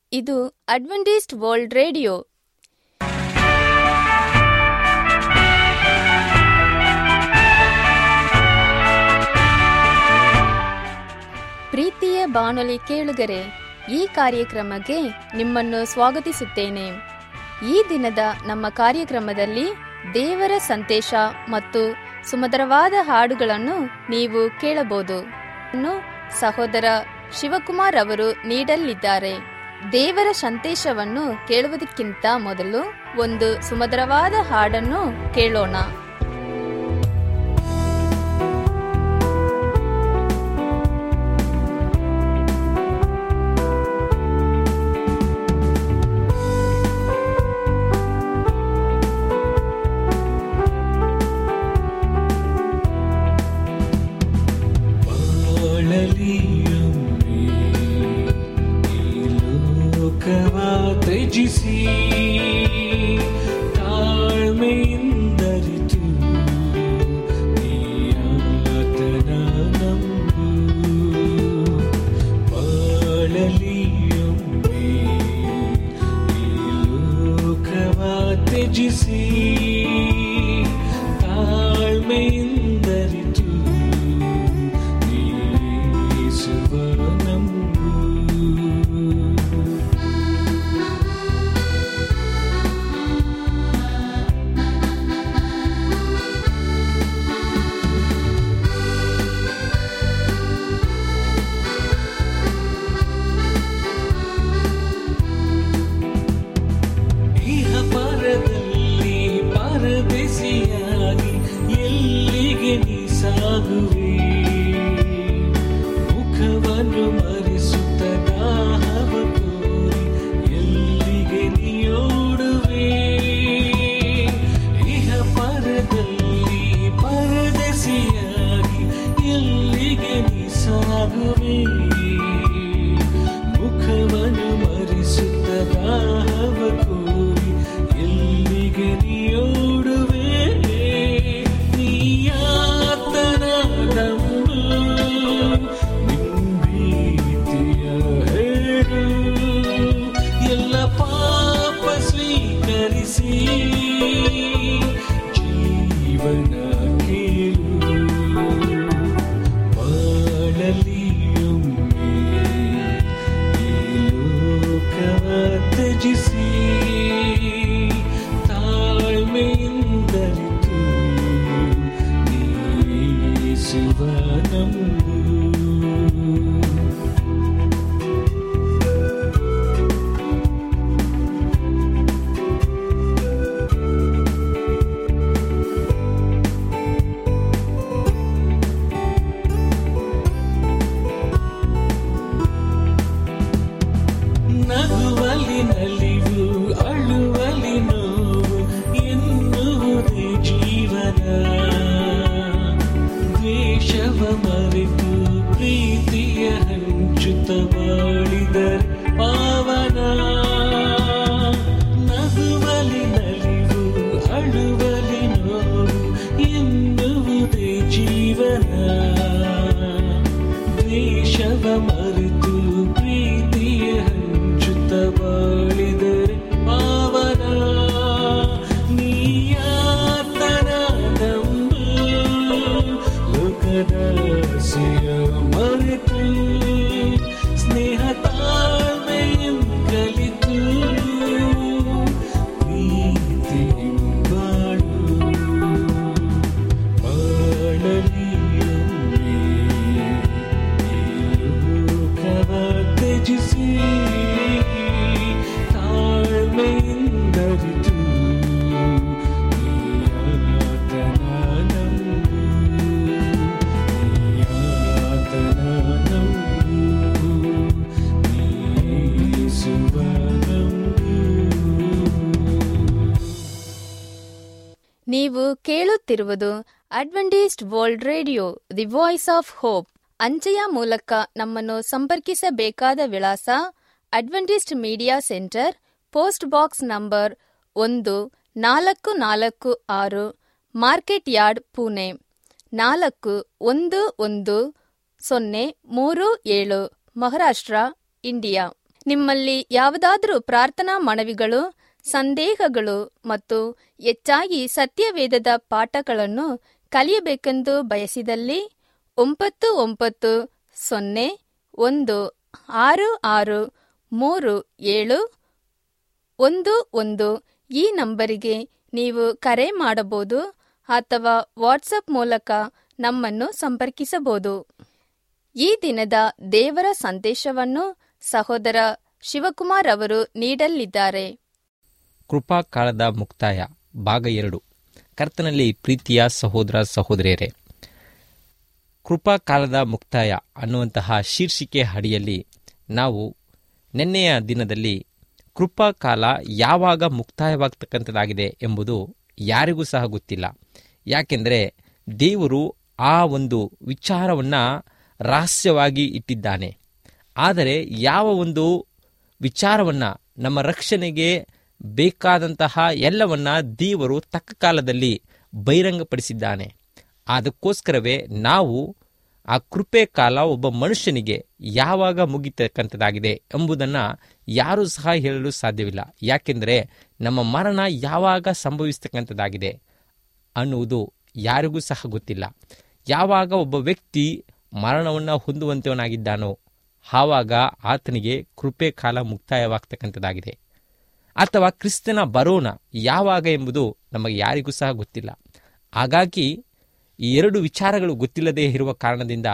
ಇದು Adventist world radio ಪ್ರೀತಿಯ ಬಾನುಲಿ ಕೇಳುಗರೆ ಈ ಕಾರ್ಯಕ್ರಮಕ್ಕೆ ನಿಮ್ಮನ್ನು ಸ್ವಾಗತಿಸುತ್ತೇನೆ ಈ ದಿನದ ನಮ್ಮ ಕಾರ್ಯಕ್ರಮದಲ್ಲಿ ದೇವರ ಸಂದೇಶ ಮತ್ತು ಸುಮಧುರವಾದ ಹಾಡುಗಳನ್ನು ನೀವು ಕೇಳಬಹುದು ಇನ್ನು ಸಹೋದರ ಶಿವಕುಮಾರ್ ಅವರು ನೀಡಲಿದ್ದಾರೆ ದೇವರ ಸಂದೇಶವನ್ನು ಕೇಳುವುದಕ್ಕಿಂತ ಮೊದಲು ಒಂದು ಸುಮಧುರವಾದ ಹಾಡನ್ನು ಕೇಳೋಣ ಬಾಳಲಿಯೊಮ್ಮೆ ಈ ಲೋಕವ ತ್ಯಜಿಸಿ ತಾಳ್ಮೆಯಿಂದರಿತು ನೀಯಾತನ ನಂಬು ಬಾಳಲಿಯೊಮ್ಮೆ ಈ ಲೋಕವ ತ್ಯಜಿಸಿ ತಾಳ್ಮೆಯಿಂದರಿತು ಯೇಸುವ ನಂಬು ಇಹ ಪರದಲ್ಲಿ ಪರದೆಸಿಯಾಗಿ ಎಲ್ಲಿಗೆ ನೀ ಸಾಗುವೆ ಮುಖವನ್ನು ಮರೆಸುತ್ತ ದಾಹವ ಕೋರಿ ಎಲ್ಲಿಗೆ ನೀ ಓಡುವೆ ಇಹ ಪರದಲ್ಲಿ ಪರದೆಸಿಯಾಗಿ ಎಲ್ಲಿಗೆ ನೀ ಸಾಗುವೆ ಮುಖವನ್ನು ಮರೆಸುತ್ತ ದಾಹವ ಕೋರಿ ಎಲ್ಲಿಗೆ ನೀಡುವೆ ನೀಯಾತನ ನಂಬು ನಿಂಬೀತಿಯ ಹೇಳು ಎಲ್ಲ ಪಾಪ ಸ್ವೀಕರಿಸಿ ಜೀವನ ಕೇಳು ಬಾಳಲಿಯೊಮ್ಮೆ ಈ ಲೋಕವ ತ್ಯಜಿಸಿ ತಾಳ್ಮೆಯಿಂದರಿತು ನೀಸುವ ನಂಬು ನಗುವಲಿ ನಲಿವು ಅಳುವಲಿ ನೋವು ಎನ್ನುವುದೇ ಜೀವನ ದ್ವೇಷವ ಮರೆತು ಪ್ರೀತಿಯ ಹಂಚುತ್ತ ಬಾಳಿದರೆ ಪಾವನ ನಗುವಲಿ ನಲಿವು ಅಳುವಲಿ ನೋವು ಎನ್ನುವುದೇ ಜೀವನ ದ್ವೇಷವ ಮರೆತು ಪ್ರೀತಿಯ ಹಂಚುತ್ತ ಬಾಳಿದರೆ ಪಾವನ ನೀಯಾತನ ನಂಬು ಲೋಕದ ಆಸೆಯ ಮರೆತು ಸ್ನೇಹ ತಾಳ್ಮೆಯಂ ಕಲಿತು ಪ್ರೀತಿಯಿಂಬಾಳು ಬಾಳಲಿಯೊಮ್ಮೆ ಈ ಲೋಕವ ತ್ಯಜಿಸಿ ತಾಳ್ಮೆಯಿಂದರಿತು ನೀಯಾತನ ನಂಬು ನೀಯಾತನ ನಂಬು ನೀಸುವ ನಂಬು ನೀವು ಕೇಳುತ್ತಿರುವುದು Adventist world radio the voice of hope ಅಂಚೆಯ ಮೂಲಕ ನಮ್ಮನ್ನು ಸಂಪರ್ಕಿಸಬೇಕಾದ ವಿಳಾಸ Adventist media centre post box number ಒಂದು ನಾಲ್ಕು ನಾಲ್ಕು ಆರು ಮಾರ್ಕೆಟ್ ಯಾರ್ಡ್ ಪುಣೆ ನಾಲ್ಕು ಒಂದು ಒಂದು ಸೊನ್ನೆ ಮೂರು ಏಳು ಮಹಾರಾಷ್ಟ್ರ ಇಂಡಿಯಾ ನಿಮ್ಮಲ್ಲಿ ಯಾವುದಾದರೂ ಪ್ರಾರ್ಥನಾ ಮನವಿಗಳು ಸಂದೇಹಗಳು ಮತ್ತು ಹೆಚ್ಚಾಗಿ ಸತ್ಯವೇದದ ಪಾಠಗಳನ್ನು ಕಲಿಯಬೇಕೆಂದು ಬಯಸಿದಲ್ಲಿ ಒಂಬತ್ತು ಒಂಬತ್ತು ಸೊನ್ನೆ ಒಂದು ಆರು ಆರು ಮೂರು ಏಳು ಒಂದು ಒಂದು ಈ ನಂಬರಿಗೆ ನೀವು ಕರೆ ಮಾಡಬಹುದು ಅಥವಾ ವಾಟ್ಸಪ್ ಮೂಲಕ ನಮ್ಮನ್ನು ಸಂಪರ್ಕಿಸಬಹುದು ಈ ದಿನದ ದೇವರ ಸಂದೇಶವನ್ನು ಸಹೋದರ ಶಿವಕುಮಾರ್ ಅವರು ನೀಡಲಿದ್ದಾರೆ ಕೃಪಾ ಕಾಲದ ಮುಕ್ತಾಯ ಭಾಗ ಎರಡು ಕರ್ತನಲ್ಲಿ ಪ್ರೀತಿಯ ಸಹೋದರ ಸಹೋದರಿಯರೇ ಕೃಪಾ ಕಾಲದ ಮುಕ್ತಾಯ ಅನ್ನುವಂತಹ ಶೀರ್ಷಿಕೆ ಅಡಿಯಲ್ಲಿ ನಾವು ನಿನ್ನೆಯ ದಿನದಲ್ಲಿ ಕೃಪಾ ಕಾಲ ಯಾವಾಗ ಮುಕ್ತಾಯವಾಗ್ತಕ್ಕಂಥದ್ದಾಗಿದೆ ಎಂಬುದು ಯಾರಿಗೂ ಸಹ ಗೊತ್ತಿಲ್ಲ ಯಾಕೆಂದರೆ ದೇವರು ಆ ಒಂದು ವಿಚಾರವನ್ನು ರಹಸ್ಯವಾಗಿ ಇಟ್ಟಿದ್ದಾನೆ ಆದರೆ ಯಾವ ಒಂದು ವಿಚಾರವನ್ನು ನಮ್ಮ ರಕ್ಷಣೆಗೆ ಬೇಕಾದಂತಹ ಎಲ್ಲವನ್ನ ದೇವರು ತಕ್ಕ ಕಾಲದಲ್ಲಿ ಬಹಿರಂಗಪಡಿಸಿದ್ದಾನೆ ಅದಕ್ಕೋಸ್ಕರವೇ ನಾವು ಆ ಕೃಪೆ ಕಾಲ ಒಬ್ಬ ಮನುಷ್ಯನಿಗೆ ಯಾವಾಗ ಮುಗಿತಕ್ಕಂಥದ್ದಾಗಿದೆ ಎಂಬುದನ್ನು ಯಾರೂ ಸಹ ಹೇಳಲು ಸಾಧ್ಯವಿಲ್ಲ ಯಾಕೆಂದರೆ ನಮ್ಮ ಮರಣ ಯಾವಾಗ ಸಂಭವಿಸ್ತಕ್ಕಂಥದ್ದಾಗಿದೆ ಅನ್ನುವುದು ಯಾರಿಗೂ ಸಹ ಗೊತ್ತಿಲ್ಲ ಯಾವಾಗ ಒಬ್ಬ ವ್ಯಕ್ತಿ ಮರಣವನ್ನು ಹೊಂದುವಂತವನಾಗಿದ್ದಾನೋ ಆವಾಗ ಆತನಿಗೆ ಕೃಪೆ ಕಾಲ ಮುಕ್ತಾಯವಾಗ್ತಕ್ಕಂಥದ್ದಾಗಿದೆ ಅಥವಾ ಕ್ರಿಸ್ತನ ಬರೋಣ ಯಾವಾಗ ಎಂಬುದು ನಮಗೆ ಯಾರಿಗೂ ಸಹ ಗೊತ್ತಿಲ್ಲ ಹಾಗಾಗಿ ಈ ಎರಡು ವಿಚಾರಗಳು ಗೊತ್ತಿಲ್ಲದೆ ಇರುವ ಕಾರಣದಿಂದ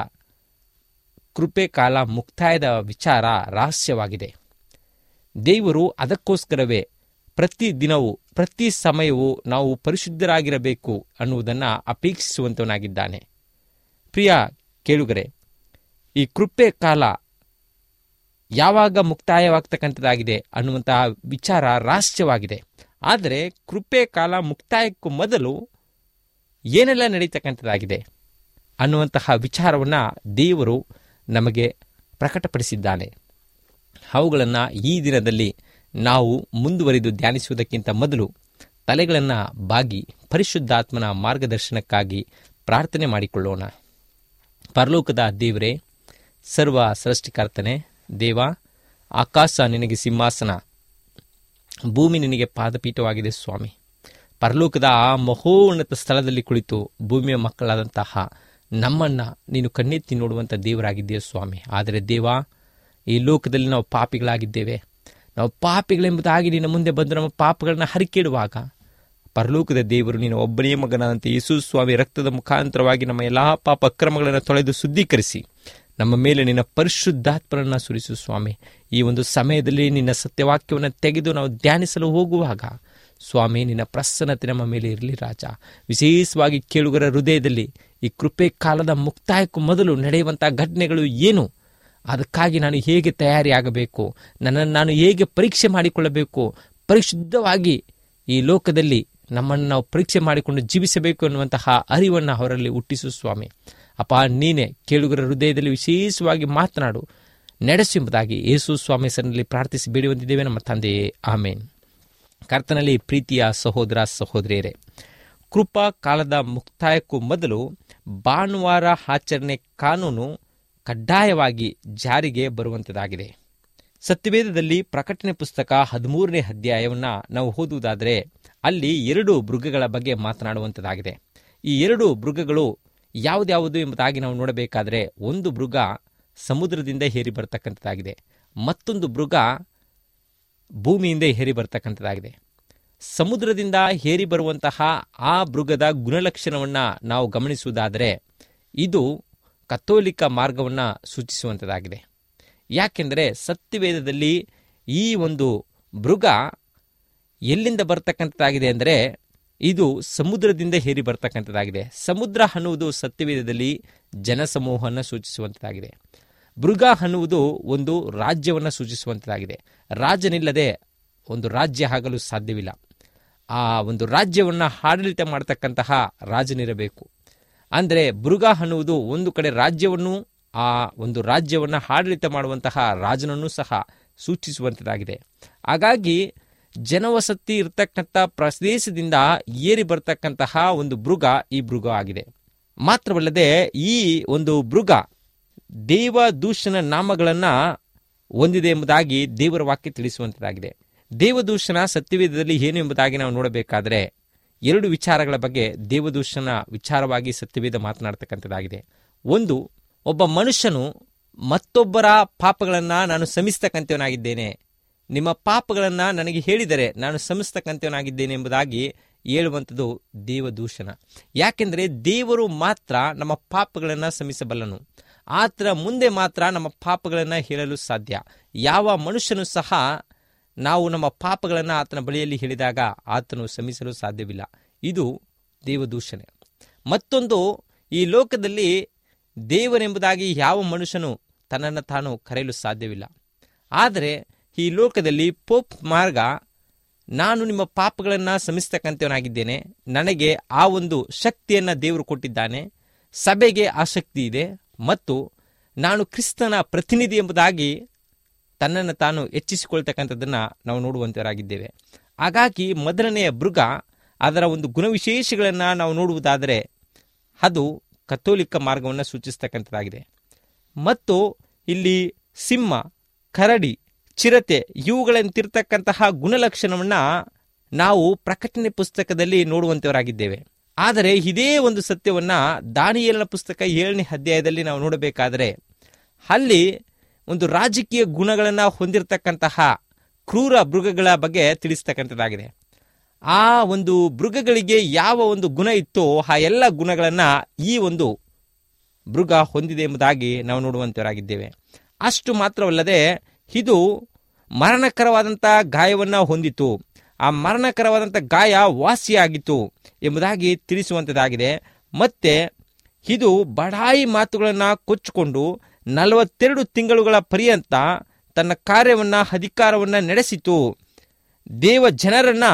ಕೃಪೆ ಕಾಲ ಮುಕ್ತಾಯದ ವಿಚಾರ ರಹಸ್ಯವಾಗಿದೆ ದೇವರು ಅದಕ್ಕೋಸ್ಕರವೇ ಪ್ರತಿ ದಿನವೂ ಪ್ರತಿ ಸಮಯವೂ ನಾವು ಪರಿಶುದ್ಧರಾಗಿರಬೇಕು ಅನ್ನುವುದನ್ನು ಅಪೇಕ್ಷಿಸುವಂತವನಾಗಿದ್ದಾನೆ ಪ್ರಿಯ ಕೇಳುಗರೆ ಈ ಕೃಪೆ ಕಾಲ ಯಾವಾಗ ಮುಕ್ತಾಯವಾಗ್ತಕ್ಕಂಥದ್ದಾಗಿದೆ ಅನ್ನುವಂತಹ ವಿಚಾರ ರಹಸ್ಯವಾಗಿದೆ ಆದರೆ ಕೃಪೆ ಕಾಲ ಮುಕ್ತಾಯಕ್ಕೂ ಮೊದಲು ಏನೆಲ್ಲ ನಡೀತಕ್ಕಂಥದ್ದಾಗಿದೆ ಅನ್ನುವಂತಹ ವಿಚಾರವನ್ನು ದೇವರು ನಮಗೆ ಪ್ರಕಟಪಡಿಸಿದ್ದಾನೆ ಅವುಗಳನ್ನು ಈ ದಿನದಲ್ಲಿ ನಾವು ಮುಂದುವರಿದು ಧ್ಯಾನಿಸುವುದಕ್ಕಿಂತ ಮೊದಲು ತಲೆಗಳನ್ನು ಬಾಗಿ ಪರಿಶುದ್ಧಾತ್ಮನ ಮಾರ್ಗದರ್ಶನಕ್ಕಾಗಿ ಪ್ರಾರ್ಥನೆ ಮಾಡಿಕೊಳ್ಳೋಣ ಪರಲೋಕದ ದೇವರೇ ಸರ್ವ ಸೃಷ್ಟಿಕರ್ತನೆ ದೇವ ಆಕಾಶ ನಿನಗೆ ಸಿಂಹಾಸನ ಭೂಮಿ ನಿನಗೆ ಪಾದಪೀಠವಾಗಿದೆ ಸ್ವಾಮಿ ಪರಲೋಕದ ಆ ಮಹೋನ್ನತ ಸ್ಥಳದಲ್ಲಿ ಕುಳಿತು ಭೂಮಿಯ ಮಕ್ಕಳಾದಂತಹ ನಮ್ಮನ್ನು ನೀನು ಕಣ್ಣೆತ್ತಿ ನೋಡುವಂಥ ದೇವರಾಗಿದ್ದೀಯ ಸ್ವಾಮಿ ಆದರೆ ದೇವ ಈ ಲೋಕದಲ್ಲಿ ನಾವು ಪಾಪಿಗಳಾಗಿದ್ದೇವೆ ನಾವು ಪಾಪಿಗಳೆಂಬುದಾಗಿ ನಿನ್ನ ಮುಂದೆ ಬಂದು ನಮ್ಮ ಪಾಪಗಳನ್ನ ಹರಿಕಿಡುವಾಗ ಪರಲೋಕದ ದೇವರು ನೀನು ಒಬ್ಬನೇ ಮಗನಾದಂತೆ ಯೇಸು ಸ್ವಾಮಿ ರಕ್ತದ ಮುಖಾಂತರವಾಗಿ ನಮ್ಮ ಎಲ್ಲ ಪಾಪ ಅಕ್ರಮಗಳನ್ನು ತೊಳೆದು ಶುದ್ಧೀಕರಿಸಿ ನಮ್ಮ ಮೇಲೆ ನಿನ್ನ ಪರಿಶುದ್ಧಾತ್ಮರನ್ನು ಸುರಿಸು ಸ್ವಾಮಿ ಈ ಒಂದು ಸಮಯದಲ್ಲಿ ನಿನ್ನ ಸತ್ಯವಾಕ್ಯವನ್ನು ತೆಗೆದು ನಾವು ಧ್ಯಾನಿಸಲು ಹೋಗುವಾಗ ಸ್ವಾಮಿ ನಿನ್ನ ಪ್ರಸನ್ನತೆ ನಮ್ಮ ಮೇಲೆ ಇರಲಿ ರಾಜ ವಿಶೇಷವಾಗಿ ಕೇಳುಗರ ಹೃದಯದಲ್ಲಿ ಈ ಕೃಪೆ ಕಾಲದ ಮುಕ್ತಾಯಕ್ಕೂ ಮೊದಲು ನಡೆಯುವಂಥ ಘಟನೆಗಳು ಏನು ಅದಕ್ಕಾಗಿ ನಾನು ಹೇಗೆ ತಯಾರಿಯಾಗಬೇಕು ನನ್ನನ್ನು ನಾನು ಹೇಗೆ ಪರೀಕ್ಷೆ ಮಾಡಿಕೊಳ್ಳಬೇಕು ಪರಿಶುದ್ಧವಾಗಿ ಈ ಲೋಕದಲ್ಲಿ ನಮ್ಮನ್ನು ನಾವು ಪರೀಕ್ಷೆ ಮಾಡಿಕೊಂಡು ಜೀವಿಸಬೇಕು ಅನ್ನುವಂತಹ ಅರಿವನ್ನು ಅವರಲ್ಲಿ ಹುಟ್ಟಿಸು ಸ್ವಾಮಿ ಅಪ್ಪ ನೀನೇ ಕೇಳುಗರ ಹೃದಯದಲ್ಲಿ ವಿಶೇಷವಾಗಿ ಮಾತನಾಡು ನಡೆಸೆಂಬುದಾಗಿ ಯೇಸು ಸ್ವಾಮಿ ಹೆಸರಿನಲ್ಲಿ ಪ್ರಾರ್ಥಿಸಿ ಬೇಡುವಂತಿದ್ದೇವೆ ನಮ್ಮ ತಂದೆಯೇ ಆಮೇನ್ ಕರ್ತನಲ್ಲಿ ಪ್ರೀತಿಯ ಸಹೋದರ ಸಹೋದರಿಯರೇ ಕೃಪಾ ಕಾಲದ ಮುಕ್ತಾಯಕ್ಕೂ ಮೊದಲು ಭಾನುವಾರ ಆಚರಣೆ ಕಾನೂನು ಕಡ್ಡಾಯವಾಗಿ ಜಾರಿಗೆ ಬರುವಂಥದ್ದಾಗಿದೆ ಸತ್ಯವೇದದಲ್ಲಿ ಪ್ರಕಟಣೆ ಪುಸ್ತಕ ಹದಿಮೂರನೇ ಅಧ್ಯಾಯವನ್ನು ನಾವು ಓದುವುದಾದರೆ ಅಲ್ಲಿ ಎರಡು ಮೃಗಗಳ ಬಗ್ಗೆ ಮಾತನಾಡುವಂಥದ್ದಾಗಿದೆ ಈ ಎರಡು ಮೃಗಗಳು ಯಾವುದ್ಯಾವುದು ಎಂಬುದಾಗಿ ನಾವು ನೋಡಬೇಕಾದರೆ ಒಂದು ಮೃಗ ಸಮುದ್ರದಿಂದ ಹೇರಿ ಬರ್ತಕ್ಕಂಥದ್ದಾಗಿದೆ ಮತ್ತೊಂದು ಮೃಗ ಭೂಮಿಯಿಂದ ಹೇರಿ ಬರ್ತಕ್ಕಂಥದ್ದಾಗಿದೆ ಸಮುದ್ರದಿಂದ ಹೇರಿ ಬರುವಂತಹ ಆ ಮೃಗದ ಗುಣಲಕ್ಷಣವನ್ನು ನಾವು ಗಮನಿಸುವುದಾದರೆ ಇದು ಕಥೋಲಿಕ ಮಾರ್ಗವನ್ನು ಸೂಚಿಸುವಂಥದ್ದಾಗಿದೆ ಯಾಕೆಂದರೆ ಸತ್ಯವೇದದಲ್ಲಿ ಈ ಒಂದು ಮೃಗ ಎಲ್ಲಿಂದ ಬರ್ತಕ್ಕಂಥದ್ದಾಗಿದೆ ಅಂದರೆ ಇದು ಸಮುದ್ರದಿಂದ ಹೇರಿ ಬರ್ತಕ್ಕಂಥದ್ದಾಗಿದೆ ಸಮುದ್ರ ಅನ್ನುವುದು ಸತ್ಯವೇದದಲ್ಲಿ ಜನಸಮೂಹವನ್ನು ಸೂಚಿಸುವಂಥದ್ದಾಗಿದೆ ಮೃಗ ಅನ್ನುವುದು ಒಂದು ರಾಜ್ಯವನ್ನು ಸೂಚಿಸುವಂಥದ್ದಾಗಿದೆ ರಾಜನಿಲ್ಲದೆ ಒಂದು ರಾಜ್ಯ ಆಗಲು ಸಾಧ್ಯವಿಲ್ಲ ಆ ಒಂದು ರಾಜ್ಯವನ್ನು ಆಡಳಿತ ಮಾಡತಕ್ಕಂತಹ ರಾಜನಿರಬೇಕು ಅಂದರೆ ಮೃಗ ಅನ್ನುವುದು ಒಂದು ಕಡೆ ರಾಜ್ಯವನ್ನು ಆ ಒಂದು ರಾಜ್ಯವನ್ನು ಆಡಳಿತ ಮಾಡುವಂತಹ ರಾಜನನ್ನು ಸಹ ಸೂಚಿಸುವಂಥದ್ದಾಗಿದೆ ಹಾಗಾಗಿ ಜನವಸತಿ ಇರತಕ್ಕಂಥ ಪ್ರದೇಶದಿಂದ ಏರಿ ಬರ್ತಕ್ಕಂತಹ ಒಂದು ಮೃಗ ಈ ಮೃಗ ಆಗಿದೆ ಮಾತ್ರವಲ್ಲದೆ ಈ ಒಂದು ಮೃಗ ದೇವ ದೂಷಣ ನಾಮಗಳನ್ನು ಹೊಂದಿದೆ ಎಂಬುದಾಗಿ ದೇವರ ವಾಕ್ಯ ತಿಳಿಸುವಂಥದ್ದಾಗಿದೆ ದೇವದೂಷಣ ಸತ್ಯವೇದದಲ್ಲಿ ಏನು ಎಂಬುದಾಗಿ ನಾವು ನೋಡಬೇಕಾದ್ರೆ ಎರಡು ವಿಚಾರಗಳ ಬಗ್ಗೆ ದೇವದೂಷಣ ವಿಚಾರವಾಗಿ ಸತ್ಯವೇದ ಮಾತನಾಡ್ತಕ್ಕಂಥದ್ದಾಗಿದೆ ಒಂದು ಒಬ್ಬ ಮನುಷ್ಯನು ಮತ್ತೊಬ್ಬರ ಪಾಪಗಳನ್ನು ನಾನು ಸಮಿಸ್ತಕ್ಕಂಥವನಾಗಿದ್ದೇನೆ ನಿಮ್ಮ ಪಾಪಗಳನ್ನು ನನಗೆ ಹೇಳಿದರೆ ನಾನು ಸಮಿಸ್ತಕ್ಕಂಥವನಾಗಿದ್ದೇನೆ ಎಂಬುದಾಗಿ ಹೇಳುವಂಥದ್ದು ದೇವದೂಷಣ ಯಾಕೆಂದರೆ ದೇವರು ಮಾತ್ರ ನಮ್ಮ ಪಾಪಗಳನ್ನು ಸಮಿಸಬಲ್ಲನು ಆತರ ಮುಂದೆ ಮಾತ್ರ ನಮ್ಮ ಪಾಪಗಳನ್ನು ಹೇಳಲು ಸಾಧ್ಯ ಯಾವ ಮನುಷ್ಯನು ಸಹ ನಾವು ನಮ್ಮ ಪಾಪಗಳನ್ನು ಆತನ ಬಳಿಯಲ್ಲಿ ಹೇಳಿದಾಗ ಆತನು ಶ್ರಮಿಸಲು ಸಾಧ್ಯವಿಲ್ಲ ಇದು ದೇವದೂಷಣೆ ಮತ್ತೊಂದು ಈ ಲೋಕದಲ್ಲಿ ದೇವರೆಂಬುದಾಗಿ ಯಾವ ಮನುಷ್ಯನು ತನ್ನನ್ನು ತಾನು ಕರೆಯಲು ಸಾಧ್ಯವಿಲ್ಲ ಆದರೆ ಈ ಲೋಕದಲ್ಲಿ ಪೋಪ್ ಮಾರ್ಗ ನಾನು ನಿಮ್ಮ ಪಾಪಗಳನ್ನು ಶ್ರಮಿಸ್ತಕ್ಕಂಥವನಾಗಿದ್ದೇನೆ ನನಗೆ ಆ ಒಂದು ಶಕ್ತಿಯನ್ನು ದೇವರು ಕೊಟ್ಟಿದ್ದಾನೆ ಸಭೆಗೆ ಆ ಶಕ್ತಿ ಇದೆ ಮತ್ತು ನಾನು ಕ್ರಿಸ್ತನ ಪ್ರತಿನಿಧಿ ಎಂಬುದಾಗಿ ತನ್ನನ್ನು ತಾನು ಹೆಚ್ಚಿಸಿಕೊಳ್ತಕ್ಕಂಥದ್ದನ್ನು ನಾವು ನೋಡುವಂತವರಾಗಿದ್ದೇವೆ ಹಾಗಾಗಿ ಮೊದಲನೆಯ ಮೃಗ ಅದರ ಒಂದು ಗುಣವಿಶೇಷಗಳನ್ನು ನಾವು ನೋಡುವುದಾದರೆ ಅದು ಕಥೋಲಿಕ ಮಾರ್ಗವನ್ನು ಸೂಚಿಸ್ತಕ್ಕಂಥದ್ದಾಗಿದೆ ಮತ್ತು ಇಲ್ಲಿ ಸಿಂಹ ಕರಡಿ ಚಿರತೆ ಇವುಗಳಂತಿರ್ತಕ್ಕಂತಹ ಗುಣಲಕ್ಷಣವನ್ನು ನಾವು ಪ್ರಕಟಣೆ ಪುಸ್ತಕದಲ್ಲಿ ನೋಡುವಂತವರಾಗಿದ್ದೇವೆ ಆದರೆ ಇದೇ ಒಂದು ಸತ್ಯವನ್ನ ದಾನಿಯೇಲನ ಪುಸ್ತಕ ಏಳನೇ ಅಧ್ಯಾಯದಲ್ಲಿ ನಾವು ನೋಡಬೇಕಾದರೆ ಅಲ್ಲಿ ಒಂದು ರಾಜಕೀಯ ಗುಣಗಳನ್ನು ಹೊಂದಿರತಕ್ಕಂತಹ ಕ್ರೂರ ಮೃಗಗಳ ಬಗ್ಗೆ ತಿಳಿಸ್ತಕ್ಕಂಥದ್ದಾಗಿದೆ ಆ ಒಂದು ಮೃಗಗಳಿಗೆ ಯಾವ ಒಂದು ಗುಣ ಇತ್ತೋ ಆ ಎಲ್ಲ ಗುಣಗಳನ್ನು ಈ ಒಂದು ಮೃಗ ಹೊಂದಿದೆ ಎಂಬುದಾಗಿ ನಾವು ನೋಡುವಂತವರಾಗಿದ್ದೇವೆ ಅಷ್ಟು ಮಾತ್ರವಲ್ಲದೆ ಇದು ಮರಣಕರವಾದಂಥ ಗಾಯವನ್ನು ಹೊಂದಿತು ಆ ಮರಣಕರವಾದಂಥ ಗಾಯ ವಾಸಿಯಾಗಿತ್ತು ಎಂಬುದಾಗಿ ತಿಳಿಸುವಂಥದ್ದಾಗಿದೆ ಮತ್ತೆ ಇದು ಬಡಾಯಿ ಮಾತುಗಳನ್ನು ಕೊಚ್ಚಿಕೊಂಡು ನಲವತ್ತೆರಡು ತಿಂಗಳುಗಳ ಪರ್ಯಂತ ತನ್ನ ಕಾರ್ಯವನ್ನು ಅಧಿಕಾರವನ್ನು ನಡೆಸಿತು ದೇವ ಜನರನ್ನ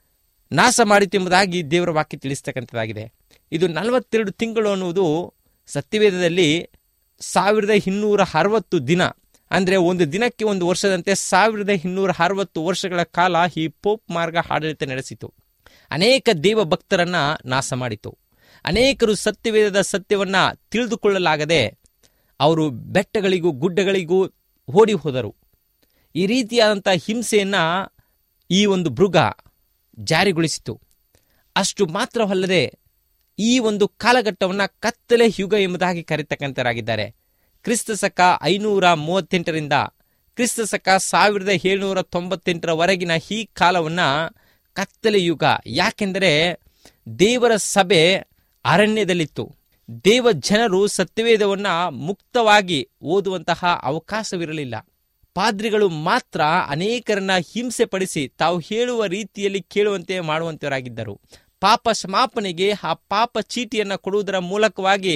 ನಾಶ ಮಾಡಿತು ಎಂಬುದಾಗಿ ದೇವರ ವಾಕ್ಯ ತಿಳಿಸ್ತಕ್ಕಂಥದ್ದಾಗಿದೆ ಇದು ನಲವತ್ತೆರಡು ತಿಂಗಳು ಅನ್ನುವುದು ಸತ್ಯವೇದದಲ್ಲಿ ಸಾವಿರದ ಇನ್ನೂರ ಅರವತ್ತು ದಿನ ಅಂದರೆ ಒಂದು ದಿನಕ್ಕೆ ಒಂದು ವರ್ಷದಂತೆ ಸಾವಿರದ ಇನ್ನೂರ ಅರವತ್ತು ವರ್ಷಗಳ ಕಾಲ ಈ ಪೋಪ್ ಮಾರ್ಗ ಆಡಳಿತ ನಡೆಸಿತು ಅನೇಕ ದೇವ ಭಕ್ತರನ್ನ ನಾಶ ಮಾಡಿತು ಅನೇಕರು ಸತ್ಯವೇದದ ಸತ್ಯವನ್ನ ತಿಳಿದುಕೊಳ್ಳಲಾಗದೆ ಅವರು ಬೆಟ್ಟಗಳಿಗೂ ಗುಡ್ಡಗಳಿಗೂ ಓಡಿ ಹೋದರು ಈ ರೀತಿಯಾದಂಥ ಹಿಂಸೆಯನ್ನ ಈ ಒಂದು ಮೃಗ ಜಾರಿಗೊಳಿಸಿತು ಅಷ್ಟು ಮಾತ್ರವಲ್ಲದೆ ಈ ಒಂದು ಕಾಲಘಟ್ಟವನ್ನು ಕತ್ತಲೆ ಯುಗ ಎಂಬುದಾಗಿ ಕರೆತಕ್ಕಂಥರಾಗಿದ್ದಾರೆ ಕ್ರಿಸ್ತ ಶಕ ಐನೂರ ಮೂವತ್ತೆಂಟರಿಂದ ಕ್ರಿಸ್ತ ಶಕ ಸಾವಿರದ ಏಳುನೂರ ತೊಂಬತ್ತೆಂಟರವರೆಗಿನ ಈ ಕಾಲವನ್ನ ಕತ್ತಲೆ ಯುಗ ಯಾಕೆಂದರೆ ದೇವರ ಸಭೆ ಅರಣ್ಯದಲ್ಲಿತ್ತು ದೇವ ಜನರು ಸತ್ಯವೇದವನ್ನ ಮುಕ್ತವಾಗಿ ಓದುವಂತಹ ಅವಕಾಶವಿರಲಿಲ್ಲ ಪಾದ್ರಿಗಳು ಮಾತ್ರ ಅನೇಕರನ್ನ ಹಿಂಸೆ ಪಡಿಸಿ ತಾವು ಹೇಳುವ ರೀತಿಯಲ್ಲಿ ಕೇಳುವಂತೆ ಮಾಡುವಂತವರಾಗಿದ್ದರು ಪಾಪ ಕ್ಷಮಾಪಣೆಗೆ ಆ ಪಾಪ ಚೀಟಿಯನ್ನು ಕೊಡುವುದರ ಮೂಲಕವಾಗಿ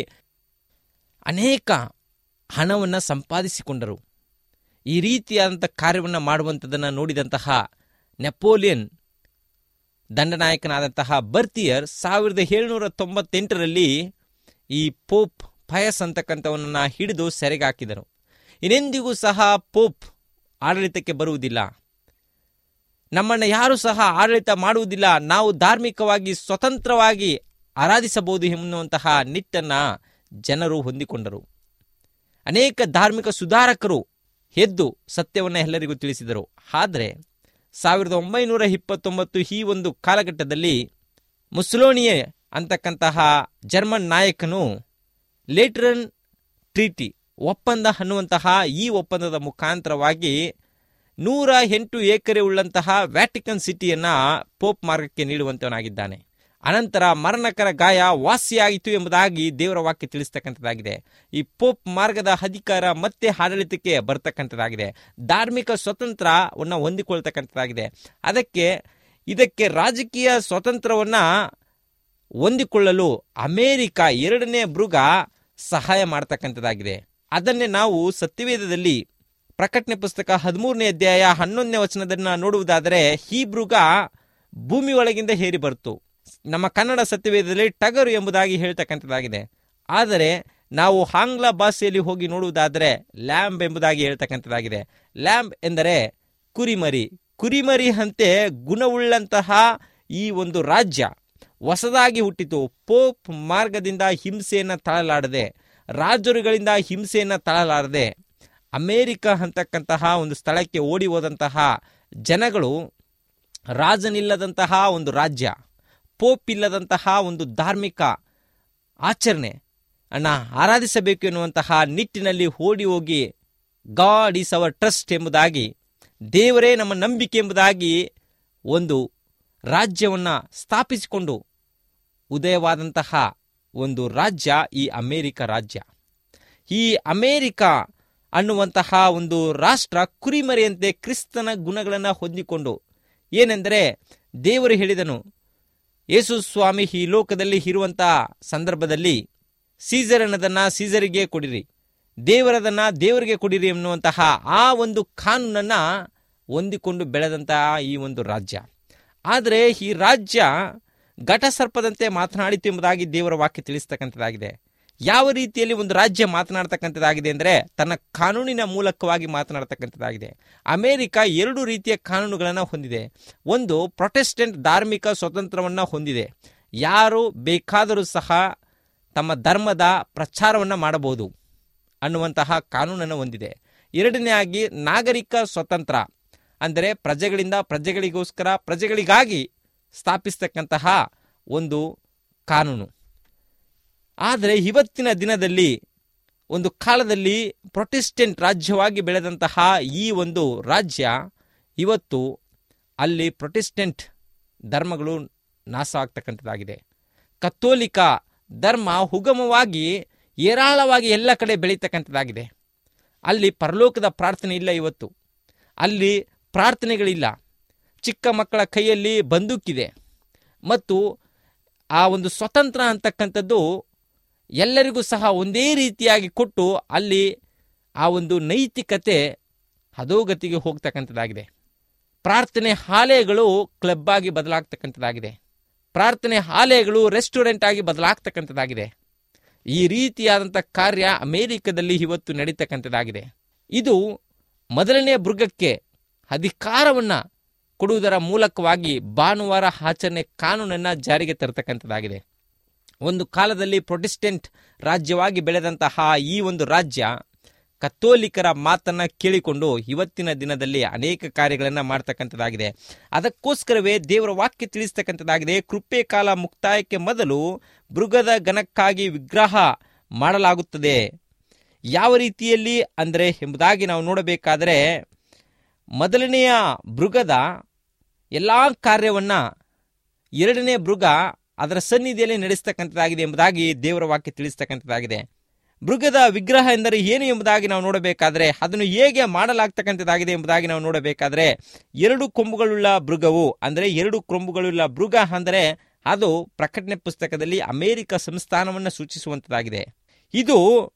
ಅನೇಕ ಹಣವನ್ನು ಸಂಪಾದಿಸಿಕೊಂಡರು ಈ ರೀತಿಯಾದಂಥ ಕಾರ್ಯವನ್ನು ಮಾಡುವಂಥದ್ದನ್ನು ನೋಡಿದಂತಹ ನೆಪೋಲಿಯನ್ ದಂಡನಾಯಕನಾದಂತಹ ಬರ್ತಿಯರ್ ಸಾವಿರದ ಏಳುನೂರ ತೊಂಬತ್ತೆಂಟರಲ್ಲಿ ಈ ಪೋಪ್ ಪಯಸ್ ಅಂತಕ್ಕಂಥವನ್ನ ಹಿಡಿದು ಸೆರೆಗೆ ಹಾಕಿದರು ಇನ್ನೆಂದಿಗೂ ಸಹ ಪೋಪ್ ಆಡಳಿತಕ್ಕೆ ಬರುವುದಿಲ್ಲ ನಮ್ಮನ್ನು ಯಾರು ಸಹ ಆಡಳಿತ ಮಾಡುವುದಿಲ್ಲ ನಾವು ಧಾರ್ಮಿಕವಾಗಿ ಸ್ವತಂತ್ರವಾಗಿ ಆರಾಧಿಸಬಹುದು ಎನ್ನುವಂತಹ ನಿಟ್ಟನ್ನು ಜನರು ಹೊಂದಿಕೊಂಡರು ಅನೇಕ ಧಾರ್ಮಿಕ ಸುಧಾರಕರು ಎದ್ದು ಸತ್ಯವನ್ನು ಎಲ್ಲರಿಗೂ ತಿಳಿಸಿದರು ಆದರೆ ಸಾವಿರದ ಒಂಬೈನೂರ ಇಪ್ಪತ್ತೊಂಬತ್ತು ಈ ಒಂದು ಕಾಲಘಟ್ಟದಲ್ಲಿ ಮುಸ್ಲೋನಿಯೆ ಅಂತಕ್ಕಂತಹ ಜರ್ಮನ್ ನಾಯಕನು ಲೇಟ್ರನ್ ಟ್ರೀಟಿ ಒಪ್ಪಂದ ಅನ್ನುವಂತಹ ಈ ಒಪ್ಪಂದದ ಮುಖಾಂತರವಾಗಿ ನೂರ ಎಂಟು ಎಕರೆ ಉಳ್ಳಂತಹ ವ್ಯಾಟಿಕನ್ ಸಿಟಿಯನ್ನ ಪೋಪ್ ಮಾರ್ಗಕ್ಕೆ ನೀಡುವಂತವನಾಗಿದ್ದಾನೆ ಅನಂತರ ಮರಣಕರ ಗಾಯ ವಾಸಿಯಾಯಿತು ಎಂಬುದಾಗಿ ದೇವರ ವಾಕ್ಯ ತಿಳಿಸ್ತಕ್ಕಂಥದ್ದಾಗಿದೆ ಈ ಪೋಪ್ ಮಾರ್ಗದ ಅಧಿಕಾರ ಮತ್ತೆ ಆಡಳಿತಕ್ಕೆ ಬರ್ತಕ್ಕಂಥದ್ದಾಗಿದೆ ಧಾರ್ಮಿಕ ಸ್ವತಂತ್ರವನ್ನು ಹೊಂದಿಕೊಳ್ತಕ್ಕಂಥದ್ದಾಗಿದೆ ಅದಕ್ಕೆ ಇದಕ್ಕೆ ರಾಜಕೀಯ ಸ್ವತಂತ್ರವನ್ನ ಹೊಂದಿಕೊಳ್ಳಲು ಅಮೇರಿಕ ಎರಡನೇ ಮೃಗ ಸಹಾಯ ಮಾಡ್ತಕ್ಕಂಥದ್ದಾಗಿದೆ ಅದನ್ನೇ ನಾವು ಸತ್ಯವೇದದಲ್ಲಿ ಪ್ರಕಟಣೆ ಪುಸ್ತಕ ಹದಿಮೂರನೇ ಅಧ್ಯಾಯ ಹನ್ನೊಂದನೇ ವಚನದನ್ನ ನೋಡುವುದಾದರೆ ಈ ಮೃಗ ಭೂಮಿ ಒಳಗಿಂದ ಹೇರಿ ಬರ್ತು ನಮ್ಮ ಕನ್ನಡ ಸತ್ಯವೇದದಲ್ಲಿ ಟಗರು ಎಂಬುದಾಗಿ ಹೇಳ್ತಕ್ಕಂಥದ್ದಾಗಿದೆ ಆದರೆ ನಾವು ಆಂಗ್ಲ ಭಾಷೆಯಲ್ಲಿ ಹೋಗಿ ನೋಡುವುದಾದರೆ ಲ್ಯಾಂಬ್ ಎಂಬುದಾಗಿ ಹೇಳ್ತಕ್ಕಂಥದ್ದಾಗಿದೆ ಲ್ಯಾಂಬ್ ಎಂದರೆ ಕುರಿಮರಿ ಕುರಿಮರಿ ಅಂತೆ ಗುಣವುಳ್ಳಂತಹ ಈ ಒಂದು ರಾಜ್ಯ ಹೊಸದಾಗಿ ಹುಟ್ಟಿತು ಪೋಪ್ ಮಾರ್ಗದಿಂದ ಹಿಂಸೆಯನ್ನು ತಾಳಲಾಡದೆ ರಾಜರುಗಳಿಂದ ಹಿಂಸೆಯನ್ನು ತಾಳಲಾರದೆ ಅಮೇರಿಕ ಅಂತಕ್ಕಂತಹ ಒಂದು ಸ್ಥಳಕ್ಕೆ ಓಡಿ ಹೋದಂತಹ ಜನಗಳು ರಾಜನಿಲ್ಲದಂತಹ ಒಂದು ರಾಜ್ಯ ಪೋಪ್ ಇಲ್ಲದಂತಹ ಒಂದು ಧಾರ್ಮಿಕ ಆಚರಣೆ ಅನ್ನ ಆರಾಧಿಸಬೇಕು ಎನ್ನುವಂತಹ ನಿಟ್ಟಿನಲ್ಲಿ ಓಡಿ ಹೋಗಿ ಗಾಡ್ ಈಸ್ ಅವರ್ ಟ್ರಸ್ಟ್ ಎಂಬುದಾಗಿ ದೇವರೇ ನಮ್ಮ ನಂಬಿಕೆ ಎಂಬುದಾಗಿ ಒಂದು ರಾಜ್ಯವನ್ನು ಸ್ಥಾಪಿಸಿಕೊಂಡು ಉದಯವಾದಂತಹ ಒಂದು ರಾಜ್ಯ ಈ ಅಮೇರಿಕ ರಾಜ್ಯ ಈ ಅಮೇರಿಕ ಅನ್ನುವಂತಹ ಒಂದು ರಾಷ್ಟ್ರ ಕುರಿಮರಿಯಂತೆ ಕ್ರಿಸ್ತನ ಗುಣಗಳನ್ನು ಹೊಂದಿಕೊಂಡು ಏನೆಂದರೆ ದೇವರು ಹೇಳಿದನು ಯೇಸು ಸ್ವಾಮಿ ಈ ಲೋಕದಲ್ಲಿ ಇರುವಂತಹ ಸಂದರ್ಭದಲ್ಲಿ ಸೀಸರನದನ್ನ ಸೀಸರಿಗೆ ಕೊಡಿರಿ ದೇವರದನ್ನ ದೇವರಿಗೆ ಕೊಡಿರಿ ಎನ್ನುವಂತಹ ಆ ಒಂದು ಕಾನೂನನ್ನ ಹೊಂದಿಕೊಂಡು ಬೆಳೆದಂತಹ ಈ ಒಂದು ರಾಜ್ಯ ಆದರೆ ಈ ರಾಜ್ಯ ಘಟಸರ್ಪದಂತೆ ಮಾತನಾಡಿತು ಎಂಬುದಾಗಿ ದೇವರ ವಾಕ್ಯ ತಿಳಿಸ್ತಕ್ಕಂಥದ್ದಾಗಿದೆ ಯಾವ ರೀತಿಯಲ್ಲಿ ಒಂದು ರಾಜ್ಯ ಮಾತನಾಡ್ತಕ್ಕಂಥದ್ದಾಗಿದೆ ಅಂದರೆ ತನ್ನ ಕಾನೂನಿನ ಮೂಲಕವಾಗಿ ಮಾತನಾಡ್ತಕ್ಕಂಥದ್ದಾಗಿದೆ ಅಮೆರಿಕ ಎರಡು ರೀತಿಯ ಕಾನೂನುಗಳನ್ನು ಹೊಂದಿದೆ ಒಂದು ಪ್ರೊಟೆಸ್ಟೆಂಟ್ ಧಾರ್ಮಿಕ ಸ್ವಾತಂತ್ರ್ಯವನ್ನು ಹೊಂದಿದೆ ಯಾರು ಬೇಕಾದರೂ ಸಹ ತಮ್ಮ ಧರ್ಮದ ಪ್ರಚಾರವನ್ನು ಮಾಡಬಹುದು ಅನ್ನುವಂತಹ ಕಾನೂನನ್ನು ಹೊಂದಿದೆ ಎರಡನೆಯಾಗಿ ನಾಗರಿಕ ಸ್ವತಂತ್ರ ಅಂದರೆ ಪ್ರಜೆಗಳಿಂದ ಪ್ರಜೆಗಳಿಗೋಸ್ಕರ ಪ್ರಜೆಗಳಿಗಾಗಿ ಸ್ಥಾಪಿಸ್ತಕ್ಕಂತಹ ಒಂದು ಕಾನೂನು ಆದರೆ ಇವತ್ತಿನ ದಿನದಲ್ಲಿ ಒಂದು ಕಾಲದಲ್ಲಿ ಪ್ರೊಟೆಸ್ಟೆಂಟ್ ರಾಜ್ಯವಾಗಿ ಬೆಳೆದಂತಹ ಈ ಒಂದು ರಾಜ್ಯ ಇವತ್ತು ಅಲ್ಲಿ ಪ್ರೊಟೆಸ್ಟೆಂಟ್ ಧರ್ಮಗಳು ನಾಶ ಆಗ್ತಕ್ಕಂಥದ್ದಾಗಿದೆ ಕತ್ತೋಲಿಕ ಧರ್ಮ ಹುಗಮವಾಗಿ ಏರಾಳವಾಗಿ ಎಲ್ಲ ಕಡೆ ಬೆಳೀತಕ್ಕಂಥದ್ದಾಗಿದೆ ಅಲ್ಲಿ ಪರಲೋಕದ ಪ್ರಾರ್ಥನೆ ಇಲ್ಲ ಇವತ್ತು ಅಲ್ಲಿ ಪ್ರಾರ್ಥನೆಗಳಿಲ್ಲ ಚಿಕ್ಕ ಮಕ್ಕಳ ಕೈಯಲ್ಲಿ ಬಂದೂಕಿದೆ ಮತ್ತು ಆ ಒಂದು ಸ್ವತಂತ್ರ ಅಂತಕ್ಕಂಥದ್ದು ಎಲ್ಲರಿಗೂ ಸಹ ಒಂದೇ ರೀತಿಯಾಗಿ ಕೊಟ್ಟು ಅಲ್ಲಿ ಆ ಒಂದು ನೈತಿಕತೆ ಅಧೋಗತಿಗೆ ಹೋಗ್ತಕ್ಕಂಥದ್ದಾಗಿದೆ ಪ್ರಾರ್ಥನೆ ಆಲಯಗಳು ಕ್ಲಬ್ ಆಗಿ ಬದಲಾಗ್ತಕ್ಕಂಥದ್ದಾಗಿದೆ ಪ್ರಾರ್ಥನೆ ಆಲಯಗಳು ರೆಸ್ಟೋರೆಂಟ್ ಆಗಿ ಬದಲಾಗ್ತಕ್ಕಂಥದ್ದಾಗಿದೆ ಈ ರೀತಿಯಾದಂಥ ಕಾರ್ಯ ಅಮೆರಿಕದಲ್ಲಿ ಇವತ್ತು ನಡೀತಕ್ಕಂಥದ್ದಾಗಿದೆ ಇದು ಮೊದಲನೇ ಮೃಗಕ್ಕೆ ಅಧಿಕಾರವನ್ನು ಕೊಡುವುದರ ಮೂಲಕವಾಗಿ ಭಾನುವಾರ ಆಚರಣೆ ಕಾನೂನನ್ನು ಜಾರಿಗೆ ತರತಕ್ಕಂಥದ್ದಾಗಿದೆ ಒಂದು ಕಾಲದಲ್ಲಿ ಪ್ರೊಟೆಸ್ಟೆಂಟ್ ರಾಜ್ಯವಾಗಿ ಬೆಳೆದಂತಹ ಈ ಒಂದು ರಾಜ್ಯ ಕತ್ತೋಲಿಕರ ಮಾತನ್ನ ಕೇಳಿಕೊಂಡು ಇವತ್ತಿನ ದಿನದಲ್ಲಿ ಅನೇಕ ಕಾರ್ಯಗಳನ್ನು ಮಾಡ್ತಕ್ಕಂಥದ್ದಾಗಿದೆ ಅದಕ್ಕೋಸ್ಕರವೇ ದೇವರ ವಾಕ್ಯ ತಿಳಿಸ್ತಕ್ಕಂಥದ್ದಾಗಿದೆ ಕೃಪೆ ಕಾಲ ಮುಕ್ತಾಯಕ್ಕೆ ಮೊದಲು ಮೃಗದ ಗಣಕ್ಕಾಗಿ ವಿಗ್ರಹ ಮಾಡಲಾಗುತ್ತದೆ ಯಾವ ರೀತಿಯಲ್ಲಿ ಅಂದರೆ ಎಂಬುದಾಗಿ ನಾವು ನೋಡಬೇಕಾದರೆ ಮೊದಲನೆಯ ಮೃಗದ ಎಲ್ಲ ಕಾರ್ಯವನ್ನು ಎರಡನೇ ಮೃಗ ಅದರ ಸನ್ನಿಧಿಯಲ್ಲಿ ನಡೆಸ್ತಕ್ಕಂಥದ್ದಾಗಿದೆ ಎಂಬುದಾಗಿ ದೇವರ ವಾಕ್ಯ ತಿಳಿಸ್ತಕ್ಕಂಥದ್ದಾಗಿದೆ ಮೃಗದ ವಿಗ್ರಹ ಎಂದರೆ ಏನು ಎಂಬುದಾಗಿ ನಾವು ನೋಡಬೇಕಾದ್ರೆ ಅದನ್ನು ಹೇಗೆ ಮಾಡಲಾಗ್ತಕ್ಕಂಥದ್ದಾಗಿದೆ ಎಂಬುದಾಗಿ ನಾವು ನೋಡಬೇಕಾದ್ರೆ ಎರಡು ಕೊಂಬುಗಳುಳ್ಳ ಮೃಗವು ಅಂದರೆ ಎರಡು ಕೊಂಬುಗಳುಳ್ಳ ಮೃಗ ಅಂದರೆ ಅದು ಪ್ರಕಟಣೆ ಪುಸ್ತಕದಲ್ಲಿ ಅಮೆರಿಕ ಸಂಸ್ಥಾನವನ್ನು ಸೂಚಿಸುವಂಥದ್ದಾಗಿದೆ ಇದು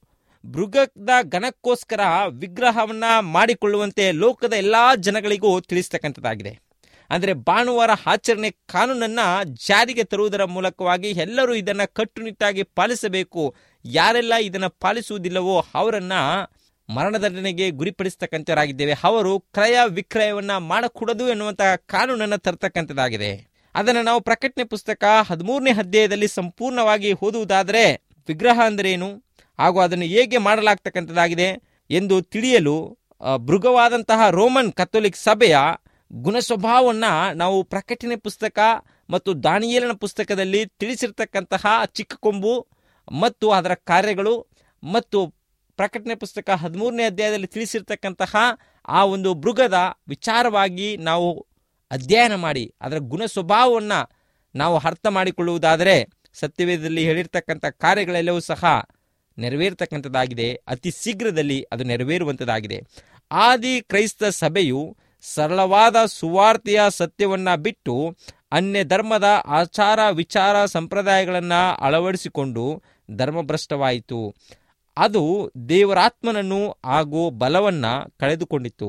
ಮೃಗದ ಗಣಕ್ಕೋಸ್ಕರ ವಿಗ್ರಹವನ್ನ ಮಾಡಿಕೊಳ್ಳುವಂತೆ ಲೋಕದ ಎಲ್ಲಾ ಜನಗಳಿಗೂ ತಿಳಿಸ್ತಕ್ಕಂಥದ್ದಾಗಿದೆ ಅಂದರೆ ಭಾನುವಾರ ಆಚರಣೆ ಕಾನೂನನ್ನ ಜಾರಿಗೆ ತರುವುದರ ಮೂಲಕವಾಗಿ ಎಲ್ಲರೂ ಇದನ್ನ ಕಟ್ಟುನಿಟ್ಟಾಗಿ ಪಾಲಿಸಬೇಕು ಯಾರೆಲ್ಲ ಇದನ್ನ ಪಾಲಿಸುವುದಿಲ್ಲವೋ ಅವರನ್ನ ಮರಣದಂಡನೆಗೆ ಗುರಿಪಡಿಸ್ತಕ್ಕಂಥವರಾಗಿದ್ದೇವೆ ಅವರು ಕ್ರಯ ವಿಕ್ರಯವನ್ನ ಮಾಡಕೂಡದು ಎನ್ನುವಂತಹ ಕಾನೂನನ್ನು ತರ್ತಕ್ಕಂಥದ್ದಾಗಿದೆ ಅದನ್ನು ನಾವು ಪ್ರಕಟಣೆ ಪುಸ್ತಕ ಹದಿಮೂರನೇ ಅಧ್ಯಾಯದಲ್ಲಿ ಸಂಪೂರ್ಣವಾಗಿ ಓದುವುದಾದರೆ ವಿಗ್ರಹ ಅಂದರೇನು ಹಾಗೂ ಅದನ್ನು ಹೇಗೆ ಮಾಡಲಾಗ್ತಕ್ಕಂಥದ್ದಾಗಿದೆ ಎಂದು ತಿಳಿಯಲು ಆ, ಮೃಗವಾದಂತಹ ರೋಮನ್ ಕಥೋಲಿಕ್ ಸಭೆಯ ಗುಣ ಸ್ವಭಾವವನ್ನು ನಾವು ಪ್ರಕಟಣೆ ಪುಸ್ತಕ ಮತ್ತು ದಾನಿಯೇಲನ ಪುಸ್ತಕದಲ್ಲಿ ತಿಳಿಸಿರ್ತಕ್ಕಂತಹ ಚಿಕ್ಕ ಕೊಂಬು ಮತ್ತು ಅದರ ಕಾರ್ಯಗಳು ಮತ್ತು ಪ್ರಕಟಣೆ ಪುಸ್ತಕ ಹದಿಮೂರನೇ ಅಧ್ಯಾಯದಲ್ಲಿ ತಿಳಿಸಿರ್ತಕ್ಕಂತಹ ಆ ಒಂದು ಮೃಗದ ವಿಚಾರವಾಗಿ ನಾವು ಅಧ್ಯಯನ ಮಾಡಿ ಅದರ ಗುಣ ಸ್ವಭಾವವನ್ನು ನಾವು ಅರ್ಥ ಮಾಡಿಕೊಳ್ಳುವುದಾದರೆ ಸತ್ಯವೇದದಲ್ಲಿ ಹೇಳಿರ್ತಕ್ಕಂಥ ಕಾರ್ಯಗಳೆಲ್ಲವೂ ಸಹ ನೆರವೇರ್ತಕ್ಕಂಥದ್ದಾಗಿದೆ ಅತಿ ಶೀಘ್ರದಲ್ಲಿ ಅದು ನೆರವೇರುವಂಥದ್ದಾಗಿದೆ ಆದಿ ಕ್ರೈಸ್ತ ಸಭೆಯು ಸರಳವಾದ ಸುವಾರ್ತೆಯ ಸತ್ಯವನ್ನ ಬಿಟ್ಟು ಅನ್ಯ ಧರ್ಮದ ಆಚಾರ ವಿಚಾರ ಸಂಪ್ರದಾಯಗಳನ್ನು ಅಳವಡಿಸಿಕೊಂಡು ಧರ್ಮಭ್ರಷ್ಟವಾಯಿತು ಅದು ದೇವರಾತ್ಮನನ್ನು ಹಾಗೂ ಬಲವನ್ನ ಕಳೆದುಕೊಂಡಿತು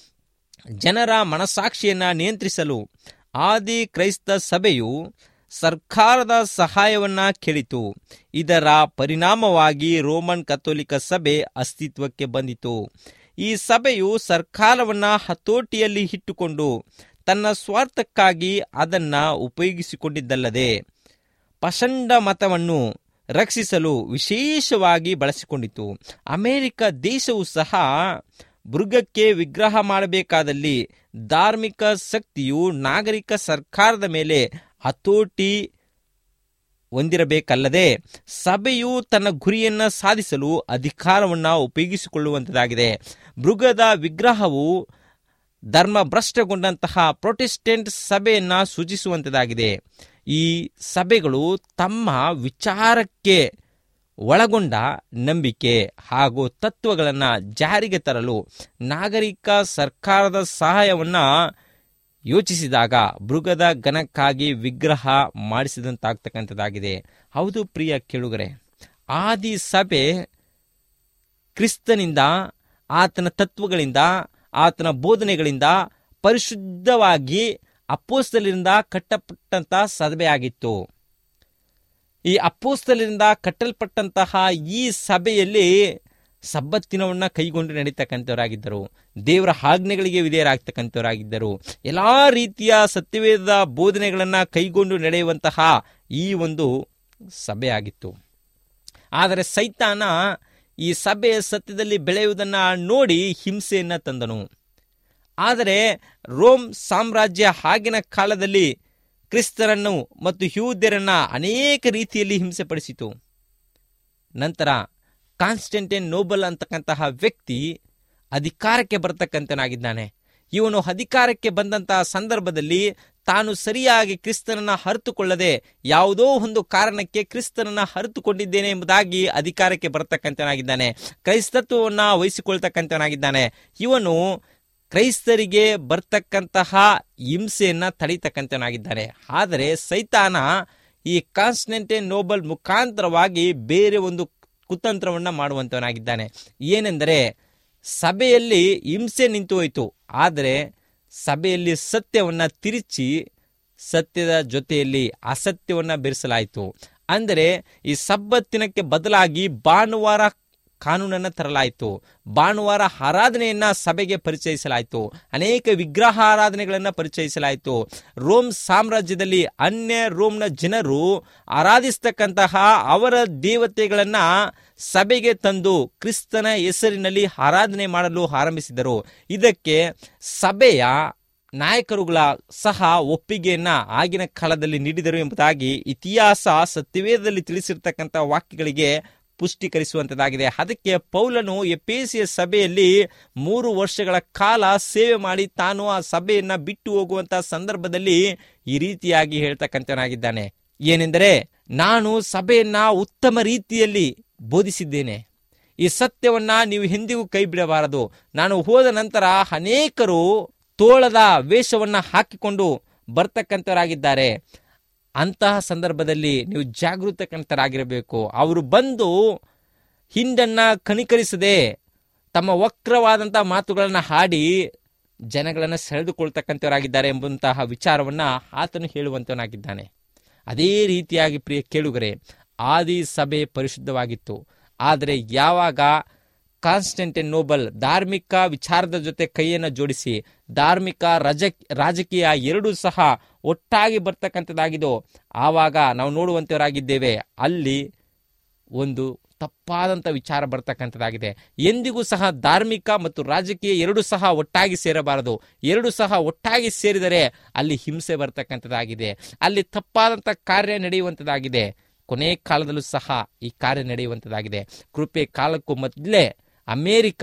ಜನರ ಮನಸ್ಸಾಕ್ಷಿಯನ್ನ ನಿಯಂತ್ರಿಸಲು ಆದಿ ಕ್ರೈಸ್ತ ಸಭೆಯು ಸರ್ಕಾರದ ಸಹಾಯವನ್ನ ಕೇಳಿತು ಇದರ ಪರಿಣಾಮವಾಗಿ ರೋಮನ್ ಕಥೋಲಿಕ ಸಭೆ ಅಸ್ತಿತ್ವಕ್ಕೆ ಬಂದಿತು ಈ ಸಭೆಯು ಸರ್ಕಾರವನ್ನ ಹತೋಟಿಯಲ್ಲಿ ಇಟ್ಟುಕೊಂಡು ತನ್ನ ಸ್ವಾರ್ಥಕ್ಕಾಗಿ ಅದನ್ನ ಉಪಯೋಗಿಸಿಕೊಂಡಿದ್ದಲ್ಲದೆ ಪಷಂಡ ಮತವನ್ನು ರಕ್ಷಿಸಲು ವಿಶೇಷವಾಗಿ ಬಳಸಿಕೊಂಡಿತು ಅಮೆರಿಕ ದೇಶವು ಸಹ ಮೃಗಕ್ಕೆ ವಿಗ್ರಹ ಮಾಡಬೇಕಾದಲ್ಲಿ ಧಾರ್ಮಿಕ ಶಕ್ತಿಯು ನಾಗರಿಕ ಸರ್ಕಾರದ ಮೇಲೆ ಹತೋಟಿ ಹೊಂದಿರಬೇಕಲ್ಲದೆ ಸಭೆಯು ತನ್ನ ಗುರಿಯನ್ನ ಸಾಧಿಸಲು ಅಧಿಕಾರವನ್ನು ಉಪಯೋಗಿಸಿಕೊಳ್ಳುವಂಥದ್ದಾಗಿದೆ ಮೃಗದ ವಿಗ್ರಹವು ಧರ್ಮ ಭ್ರಷ್ಟಗೊಂಡಂತಹ ಪ್ರೊಟೆಸ್ಟೆಂಟ್ ಸಭೆಯನ್ನ ಸೂಚಿಸುವಂಥದ್ದಾಗಿದೆ ಈ ಸಭೆಗಳು ತಮ್ಮ ವಿಚಾರಕ್ಕೆ ಒಳಗೊಂಡ ನಂಬಿಕೆ ಹಾಗೂ ತತ್ವಗಳನ್ನು ಜಾರಿಗೆ ತರಲು ನಾಗರಿಕ ಸರ್ಕಾರದ ಸಹಾಯವನ್ನ ಯೋಚಿಸಿದಾಗ ಮೃಗದ ಘನಕ್ಕಾಗಿ ವಿಗ್ರಹ ಮಾಡಿಸಿದಂತಾಗ್ತಕ್ಕಂಥದ್ದಾಗಿದೆ ಹೌದು ಪ್ರಿಯ ಕೇಳುಗರೆ ಆದಿ ಸಭೆ ಕ್ರಿಸ್ತನಿಂದ ಆತನ ತತ್ವಗಳಿಂದ ಆತನ ಬೋಧನೆಗಳಿಂದ ಪರಿಶುದ್ಧವಾಗಿ ಅಪ್ಪೋಸ್ತಲಿಂದ ಕಟ್ಟಪಟ್ಟಂತ ಸಭೆಯಾಗಿತ್ತು ಈ ಅಪ್ಪೋಸ್ತಲಿಂದ ಕಟ್ಟಲ್ಪಟ್ಟಂತಹ ಈ ಸಭೆಯಲ್ಲಿ ಸಬ್ಬತ್ತಿನವನ್ನ ಕೈಗೊಂಡು ನಡೀತಕ್ಕಂಥವರಾಗಿದ್ದರು ದೇವರ ಆಜ್ಞೆಗಳಿಗೆ ವಿಧೇಯರಾಗ್ತಕ್ಕಂಥವರಾಗಿದ್ದರು ಎಲ್ಲಾ ರೀತಿಯ ಸತ್ಯವೇದ ಬೋಧನೆಗಳನ್ನ ಕೈಗೊಂಡು ನಡೆಯುವಂತಹ ಈ ಒಂದು ಸಭೆಯಾಗಿತ್ತು ಆದರೆ ಸೈತಾನ ಈ ಸಭೆ ಸತ್ಯದಲ್ಲಿ ಬೆಳೆಯುವುದನ್ನು ನೋಡಿ ಹಿಂಸೆಯನ್ನ ತಂದನು ಆದರೆ ರೋಮ್ ಸಾಮ್ರಾಜ್ಯ ಆಗಿನ ಕಾಲದಲ್ಲಿ ಕ್ರಿಸ್ತರನ್ನು ಮತ್ತು ಯಹೂದ್ಯರನ್ನ ಅನೇಕ ರೀತಿಯಲ್ಲಿ ಹಿಂಸೆಪಡಿಸಿತು ನಂತರ ಕಾನ್ಸ್ಟೆಂಟೈನ್ ನೋಬಲ್ ಅಂತಕ್ಕಂತಹ ವ್ಯಕ್ತಿ ಅಧಿಕಾರಕ್ಕೆ ಬರ್ತಕ್ಕಂಥನಾಗಿದ್ದಾನೆ ಇವನು ಅಧಿಕಾರಕ್ಕೆ ಬಂದಂತಹ ಸಂದರ್ಭದಲ್ಲಿ ತಾನು ಸರಿಯಾಗಿ ಕ್ರಿಸ್ತನನ್ನ ಹರಿತುಕೊಳ್ಳದೆ ಯಾವುದೋ ಒಂದು ಕಾರಣಕ್ಕೆ ಕ್ರಿಸ್ತನನ್ನ ಹರಿತುಕೊಂಡಿದ್ದೇನೆ ಎಂಬುದಾಗಿ ಅಧಿಕಾರಕ್ಕೆ ಬರ್ತಕ್ಕಂಥನಾಗಿದ್ದಾನೆ ಕ್ರೈಸ್ತತ್ವವನ್ನ ವಹಿಸಿಕೊಳ್ತಕ್ಕಂಥನಾಗಿದ್ದಾನೆ ಇವನು ಕ್ರೈಸ್ತರಿಗೆ ಬರ್ತಕ್ಕಂತಹ ಹಿಂಸೆಯನ್ನ ತಡೀತಕ್ಕಂಥನಾಗಿದ್ದಾನೆ ಆದರೆ ಸೈತಾನ ಈ ಕಾನ್ಸ್ಟೆಂಟೈನ್ ನೋಬಲ್ ಮುಖಾಂತರವಾಗಿ ಬೇರೆ ಒಂದು ಕುತಂತ್ರವನ್ನ ಮಾಡುವಂತವನಾಗಿದ್ದಾನೆ ಏನೆಂದರೆ ಸಭೆಯಲ್ಲಿ ಹಿಂಸೆ ನಿಂತು ಹೋಯಿತು ಆದರೆ ಸಭೆಯಲ್ಲಿ ಸತ್ಯವನ್ನ ತಿರುಚಿ ಸತ್ಯದ ಜೊತೆಯಲ್ಲಿ ಅಸತ್ಯವನ್ನ ಬೆರೆಸಲಾಯಿತು ಅಂದರೆ ಈ ಸಬ್ಬತ್ತಿನಕ್ಕೆ ಬದಲಾಗಿ ಭಾನುವಾರ ಕಾನೂನನ್ನು ತರಲಾಯಿತು ಭಾನುವಾರ ಆರಾಧನೆಯನ್ನ ಸಭೆಗೆ ಪರಿಚಯಿಸಲಾಯಿತು ಅನೇಕ ವಿಗ್ರಹ ಆರಾಧನೆಗಳನ್ನು ಪರಿಚಯಿಸಲಾಯಿತು ರೋಮ್ ಸಾಮ್ರಾಜ್ಯದಲ್ಲಿ ಅನ್ಯ ರೋಮ್ನ ಜನರು ಆರಾಧಿಸ್ತಕ್ಕಂತಹ ಅವರ ದೇವತೆಗಳನ್ನ ಸಭೆಗೆ ತಂದು ಕ್ರಿಸ್ತನ ಹೆಸರಿನಲ್ಲಿ ಆರಾಧನೆ ಮಾಡಲು ಆರಂಭಿಸಿದರು ಇದಕ್ಕೆ ಸಭೆಯ ನಾಯಕರುಗಳ ಸಹ ಒಪ್ಪಿಗೆಯನ್ನ ಆಗಿನ ಕಾಲದಲ್ಲಿ ನೀಡಿದರು ಎಂಬುದಾಗಿ ಇತಿಹಾಸ ಸತ್ಯವೇದದಲ್ಲಿ ತಿಳಿಸಿರ್ತಕ್ಕಂಥ ವಾಕ್ಯಗಳಿಗೆ ಪುಷ್ಟೀಕರಿಸುವಂತದ್ದಾಗಿದೆ ಅದಕ್ಕೆ ಪೌಲನು ಎಪೇಸಿಯ ಸಭೆಯಲ್ಲಿ ಮೂರು ವರ್ಷಗಳ ಕಾಲ ಸೇವೆ ಮಾಡಿ ತಾನು ಆ ಸಭೆಯನ್ನ ಬಿಟ್ಟು ಹೋಗುವಂತಹ ಸಂದರ್ಭದಲ್ಲಿ ಈ ರೀತಿಯಾಗಿ ಹೇಳ್ತಕ್ಕಂಥನಾಗಿದ್ದಾನೆ ಏನೆಂದರೆ ನಾನು ಸಭೆಯನ್ನ ಉತ್ತಮ ರೀತಿಯಲ್ಲಿ ಬೋಧಿಸಿದ್ದೇನೆ ಈ ಸತ್ಯವನ್ನ ನೀವು ಎಂದಿಗೂ ಕೈ ಬಿಡಬಾರದು ನಾನು ಹೋದ ನಂತರ ಅನೇಕರು ತೋಳದ ವೇಷವನ್ನ ಹಾಕಿಕೊಂಡು ಬರ್ತಕ್ಕಂಥವರಾಗಿದ್ದಾರೆ ಅಂತಹ ಸಂದರ್ಭದಲ್ಲಿ ನೀವು ಜಾಗೃತಕಂತರಾಗಿರಬೇಕು ಅವರು ಬಂದು ಹಿಂಡನ್ನ ಕನಿಕರಿಸದೆ ತಮ್ಮ ವಕ್ರವಾದಂತಹ ಮಾತುಗಳನ್ನು ಹಾಡಿ ಜನಗಳನ್ನು ಸೆಳೆದುಕೊಳ್ತಕ್ಕಂಥವರಾಗಿದ್ದಾರೆ ಎಂಬಂತಹ ವಿಚಾರವನ್ನ ಆತನು ಹೇಳುವಂತವನಾಗಿದ್ದಾನೆ ಅದೇ ರೀತಿಯಾಗಿ ಪ್ರಿಯ ಕೇಳುಗರೆ ಆದಿ ಸಭೆ ಪರಿಶುದ್ಧವಾಗಿತ್ತು ಆದರೆ ಯಾವಾಗ ಕಾನ್ಸ್ಟೆಂಟೈನ್ ನೋಬಲ್ ಧಾರ್ಮಿಕ ವಿಚಾರದ ಜೊತೆ ಕೈಯನ್ನು ಜೋಡಿಸಿ ಧಾರ್ಮಿಕ ರಜ ರಾಜಕೀಯ ಎರಡೂ ಸಹ ಒಟ್ಟಾಗಿ ಬರ್ತಕ್ಕಂಥದ್ದಾಗಿದೋ ಆವಾಗ ನಾವು ನೋಡುವಂತವರಾಗಿದ್ದೇವೆ ಅಲ್ಲಿ ಒಂದು ತಪ್ಪಾದಂಥ ವಿಚಾರ ಬರ್ತಕ್ಕಂಥದ್ದಾಗಿದೆ ಎಂದಿಗೂ ಸಹ ಧಾರ್ಮಿಕ ಮತ್ತು ರಾಜಕೀಯ ಎರಡು ಸಹ ಒಟ್ಟಾಗಿ ಸೇರಬಾರದು ಎರಡು ಸಹ ಒಟ್ಟಾಗಿ ಸೇರಿದರೆ ಅಲ್ಲಿ ಹಿಂಸೆ ಬರ್ತಕ್ಕಂಥದ್ದಾಗಿದೆ ಅಲ್ಲಿ ತಪ್ಪಾದಂಥ ಕಾರ್ಯ ನಡೆಯುವಂಥದ್ದಾಗಿದೆ ಕೊನೆ ಕಾಲದಲ್ಲೂ ಸಹ ಈ ಕಾರ್ಯ ನಡೆಯುವಂಥದ್ದಾಗಿದೆ ಕೃಪೆ ಕಾಲಕ್ಕೂ ಮೊದಲೇ ಅಮೇರಿಕ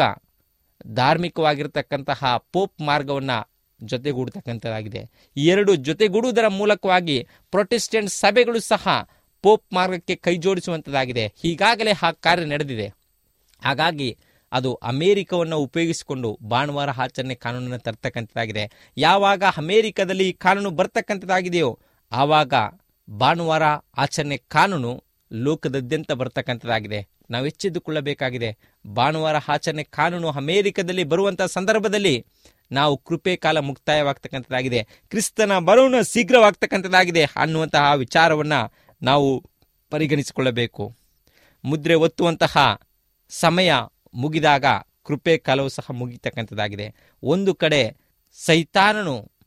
ಧಾರ್ಮಿಕವಾಗಿರ್ತಕ್ಕಂತಹ ಪೋಪ್ ಮಾರ್ಗವನ್ನ ಜೊತೆಗೂಡ್ತಕ್ಕಂಥದ್ದಾಗಿದೆ ಈ ಎರಡು ಜೊತೆಗೂಡುವುದರ ಮೂಲಕವಾಗಿ ಪ್ರೊಟೆಸ್ಟೆಂಟ್ ಸಭೆಗಳು ಸಹ ಪೋಪ್ ಮಾರ್ಗಕ್ಕೆ ಕೈ ಜೋಡಿಸುವಂಥದ್ದಾಗಿದೆ ಈಗಾಗಲೇ ಆ ಕಾರ್ಯ ನಡೆದಿದೆ ಹಾಗಾಗಿ ಅದು ಅಮೇರಿಕವನ್ನು ಉಪಯೋಗಿಸಿಕೊಂಡು ಭಾನುವಾರ ಆಚರಣೆ ಕಾನೂನನ್ನು ತರ್ತಕ್ಕಂಥದ್ದಾಗಿದೆ ಯಾವಾಗ ಅಮೇರಿಕದಲ್ಲಿ ಈ ಕಾನೂನು ಬರ್ತಕ್ಕಂಥದ್ದಾಗಿದೆಯೋ ಆವಾಗ ಭಾನುವಾರ ಆಚರಣೆ ಕಾನೂನು ಲೋಕದಾದ್ಯಂತ ಬರ್ತಕ್ಕಂಥದ್ದಾಗಿದೆ ನಾವು ಎಚ್ಚೆತ್ತುಕೊಳ್ಳಬೇಕಾಗಿದೆ ಭಾನುವಾರ ಆಚರಣೆ ಕಾನೂನು ಅಮೇರಿಕದಲ್ಲಿ ಬರುವಂತಹ ಸಂದರ್ಭದಲ್ಲಿ ನಾವು ಕೃಪೆ ಕಾಲ ಮುಕ್ತಾಯವಾಗ್ತಕ್ಕಂಥದ್ದಾಗಿದೆ ಕ್ರಿಸ್ತನ ಬರೋಣ ಶೀಘ್ರವಾಗ್ತಕ್ಕಂಥದ್ದಾಗಿದೆ ಅನ್ನುವಂತಹ ವಿಚಾರವನ್ನ ನಾವು ಪರಿಗಣಿಸಿಕೊಳ್ಳಬೇಕು ಮುದ್ರೆ ಒತ್ತುವಂತಹ ಸಮಯ ಮುಗಿದಾಗ ಕೃಪೆ ಕಾಲವು ಸಹ ಮುಗಿತಕ್ಕಂಥದ್ದಾಗಿದೆ ಒಂದು ಕಡೆ ಸೈತಾನನು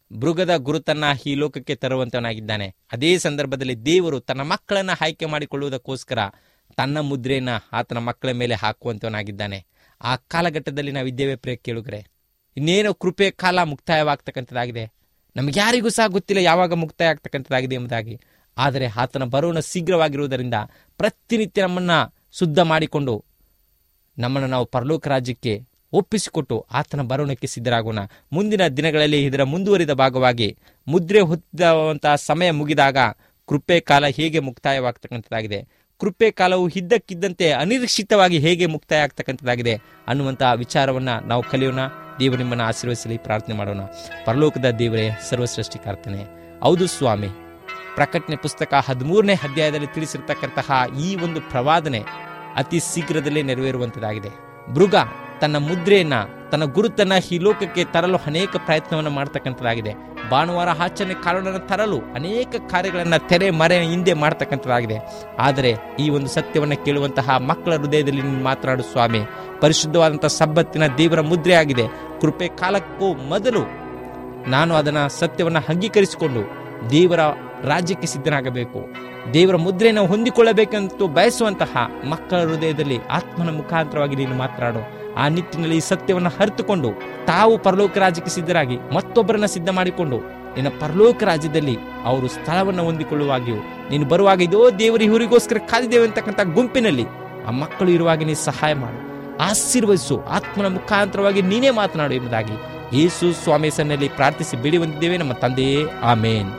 ಮೃಗದ ಗುರುತನ್ನ ಈ ಲೋಕಕ್ಕೆ ತರುವಂತವನಾಗಿದ್ದಾನೆ ಅದೇ ಸಂದರ್ಭದಲ್ಲಿ ದೇವರು ತನ್ನ ಮಕ್ಕಳನ್ನ ಆಯ್ಕೆ ಮಾಡಿಕೊಳ್ಳುವುದಕ್ಕೋಸ್ಕರ ತನ್ನ ಮುದ್ರೆಯನ್ನ ಆತನ ಮಕ್ಕಳ ಮೇಲೆ ಹಾಕುವಂತವನಾಗಿದ್ದಾನೆ ಆ ಕಾಲಘಟ್ಟದಲ್ಲಿ ನಾವಿದ್ದೇವೆ ಪ್ರಿಯ ಕೇಳುಗರೆ ಇನ್ನೇನೋ ಕೃಪೆ ಕಾಲ ಮುಕ್ತಾಯವಾಗ್ತಕ್ಕಂಥದ್ದಾಗಿದೆ ನಮ್ಗೆ ಯಾರಿಗೂ ಸಹ ಗೊತ್ತಿಲ್ಲ ಯಾವಾಗ ಮುಕ್ತಾಯ ಆಗ್ತಕ್ಕಂಥದ್ದಾಗಿದೆ ಎಂಬುದಾಗಿ ಆದರೆ ಆತನ ಬರೋಣ ಶೀಘ್ರವಾಗಿರುವುದರಿಂದ ಪ್ರತಿನಿತ್ಯ ನಮ್ಮನ್ನ ಶುದ್ಧ ಮಾಡಿಕೊಂಡು ನಮ್ಮನ್ನು ನಾವು ಪರಲೋಕ ರಾಜ್ಯಕ್ಕೆ ಒಪ್ಪಿಸಿಕೊಟ್ಟು ಆತನ ಬರೋಣಕ್ಕೆ ಸಿದ್ಧರಾಗೋಣ ಮುಂದಿನ ದಿನಗಳಲ್ಲಿ ಇದರ ಮುಂದುವರಿದ ಭಾಗವಾಗಿ ಮುದ್ರೆ ಹೊತ್ತುವಂತಹ ಸಮಯ ಮುಗಿದಾಗ ಕೃಪೆ ಕಾಲ ಹೇಗೆ ಮುಕ್ತಾಯವಾಗ್ತಕ್ಕಂಥದ್ದಾಗಿದೆ ಕೃಪೆ ಕಾಲವು ಇದ್ದಕ್ಕಿದ್ದಂತೆ ಅನಿರೀಕ್ಷಿತವಾಗಿ ಹೇಗೆ ಮುಕ್ತಾಯ ಆಗ್ತಕ್ಕಂಥದ್ದಾಗಿದೆ ಅನ್ನುವಂತಹ ವಿಚಾರವನ್ನ ನಾವು ಕಲಿಯೋಣ ದೇವರು ನಿಮ್ಮನ್ನು ಆಶೀರ್ವದಿಸಲಿ ಪ್ರಾರ್ಥನೆ ಮಾಡೋಣ ಪರಲೋಕದ ದೇವರೇ ಸರ್ವಸೃಷ್ಟಿಕರ್ತನೆ ಹೌದು ಸ್ವಾಮಿ ಪ್ರಕಟಣೆ ಪುಸ್ತಕ ಹದಿಮೂರನೇ ಅಧ್ಯಾಯದಲ್ಲಿ ತಿಳಿಸಿರ್ತಕ್ಕಂತಹ ಈ ಒಂದು ಪ್ರವಾದನೆ ಅತಿ ಶೀಘ್ರದಲ್ಲೇ ನೆರವೇರುವಂತದ್ದಾಗಿದೆ ಮೃಗ ತನ್ನ ಮುದ್ರೆಯನ್ನ ತನ್ನ ಗುರುತನ್ನ ಈ ಲೋಕಕ್ಕೆ ತರಲು ಅನೇಕ ಪ್ರಯತ್ನವನ್ನು ಮಾಡ್ತಕ್ಕಂಥದ್ದಾಗಿದೆ ಭಾನುವಾರ ಆಚರಣೆ ಕಾರಣವನ್ನು ತರಲು ಅನೇಕ ಕಾರ್ಯಗಳನ್ನ ತೆರೆ ಮರೆ ಹಿಂದೆ ಮಾಡ್ತಕ್ಕಂಥದ್ದಾಗಿದೆ ಆದರೆ ಈ ಒಂದು ಸತ್ಯವನ್ನು ಕೇಳುವಂತಹ ಮಕ್ಕಳ ಹೃದಯದಲ್ಲಿ ನೀನು ಮಾತನಾಡು ಸ್ವಾಮಿ ಪರಿಶುದ್ಧವಾದಂತಹ ಸಬ್ಬತ್ತಿನ ದೇವರ ಮುದ್ರೆ ಆಗಿದೆ ಕೃಪೆ ಕಾಲಕ್ಕೂ ಮೊದಲು ನಾನು ಅದನ್ನ ಸತ್ಯವನ್ನ ಅಂಗೀಕರಿಸಿಕೊಂಡು ದೇವರ ರಾಜ್ಯಕ್ಕೆ ಸಿದ್ಧನಾಗಬೇಕು ದೇವರ ಮುದ್ರೆಯನ್ನು ಹೊಂದಿಕೊಳ್ಳಬೇಕಂತ ಬಯಸುವಂತಹ ಮಕ್ಕಳ ಹೃದಯದಲ್ಲಿ ಆತ್ಮನ ಮುಖಾಂತರವಾಗಿ ನೀನು ಮಾತನಾಡು ಆ ನಿಟ್ಟಿನಲ್ಲಿ ಈ ಸತ್ಯವನ್ನು ಅರಿತುಕೊಂಡು ತಾವು ಪರಲೋಕ ರಾಜ್ಯಕ್ಕೆ ಸಿದ್ಧರಾಗಿ ಮತ್ತೊಬ್ಬರನ್ನ ಸಿದ್ಧ ಮಾಡಿಕೊಂಡು ನಿನ್ನ ಪರಲೋಕ ರಾಜ್ಯದಲ್ಲಿ ಅವರು ಸ್ಥಳವನ್ನು ಹೊಂದಿಕೊಳ್ಳುವಾಗಿಯೂ ನೀನು ಬರುವಾಗ ಇದೋ ದೇವರ ಇವರಿಗೋಸ್ಕರ ಕಾದಿದ್ದೇವೆ ಅಂತಕ್ಕಂಥ ಗುಂಪಿನಲ್ಲಿ ಆ ಮಕ್ಕಳು ಇರುವಾಗ ನೀನು ಸಹಾಯ ಮಾಡು ಆಶೀರ್ವದಿಸು ಆತ್ಮನ ಮುಖಾಂತರವಾಗಿ ನೀನೇ ಮಾತನಾಡು ಎಂಬುದಾಗಿ ಯೇಸು ಸ್ವಾಮಿ ಸನ್ನಲ್ಲಿ ಪ್ರಾರ್ಥಿಸಿ ಬೇಡಿ ಬಂದಿದ್ದೇವೆ ನಮ್ಮ ತಂದೆಯೇ ಆಮೇನ್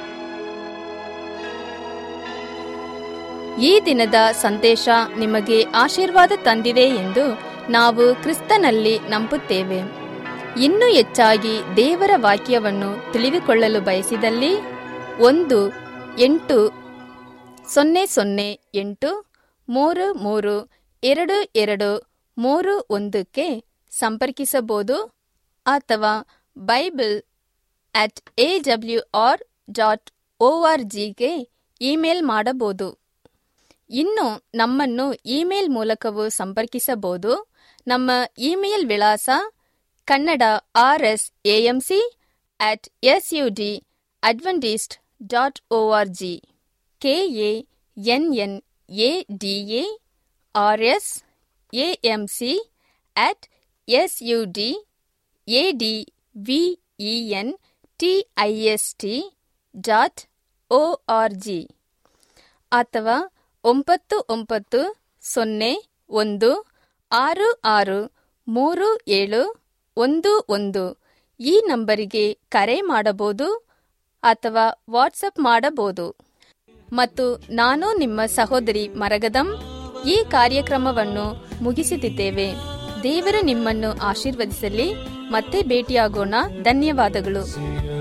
ಈ ದಿನದ ಸಂದೇಶ ನಿಮಗೆ ಆಶೀರ್ವಾದ ತಂದಿದೆ ಎಂದು ನಾವು ಕ್ರಿಸ್ತನಲ್ಲಿ ನಂಬುತ್ತೇವೆ ಇನ್ನೂ ಹೆಚ್ಚಾಗಿ ದೇವರ ವಾಕ್ಯವನ್ನು ತಿಳಿದುಕೊಳ್ಳಲು ಬಯಸಿದಲ್ಲಿ ಒಂದು ಎಂಟು ಸೊನ್ನೆ ಸೊನ್ನೆ ಎಂಟು ಮೂರು ಮೂರು ಎರಡು ಎರಡು ಮೂರು ಒಂದಕ್ಕೆ ಸಂಪರ್ಕಿಸಬಹುದು ಅಥವಾ Bible at A W R dot O R ಜಿಗೆ ಇಮೇಲ್ ಮಾಡಬಹುದು ಇನ್ನು ನಮ್ಮನ್ನು ಇಮೇಲ್ ಮೂಲಕವೂ ಸಂಪರ್ಕಿಸಬಹುದು ನಮ್ಮ ಇಮೇಲ್ ವಿಳಾಸ Kannada R S AMC at S U D Adventist dot O R G K A N N A D A R S AMC at S U D A D V E N T I S T dot O R G ಅಥವಾ ಒಂಬತ್ತು ಒಂಬತ್ತು ಸೊನ್ನೆ ಒಂದು ಆರು ಆರು ಮೂರು ಏಳು ಒಂದು ಒಂದು ಈ ನಂಬರಿಗೆ ಕರೆ ಮಾಡಬಹುದು ಅಥವಾ ವಾಟ್ಸಪ್ ಮಾಡಬಹುದು ಮತ್ತು ನಾನು ನಿಮ್ಮ ಸಹೋದರಿ ಮರಗದಂ ಈ ಕಾರ್ಯಕ್ರಮವನ್ನು ಮುಗಿಸುತ್ತಿದ್ದೇವೆ ದೇವರು ನಿಮ್ಮನ್ನು ಆಶೀರ್ವದಿಸಲಿ ಮತ್ತೆ ಭೇಟಿಯಾಗೋಣ ಧನ್ಯವಾದಗಳು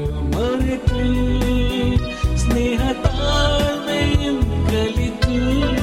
ಮರೆತು ಸ್ನೇಹ ತಾಳ್ಮೆയും ಕಲಿತು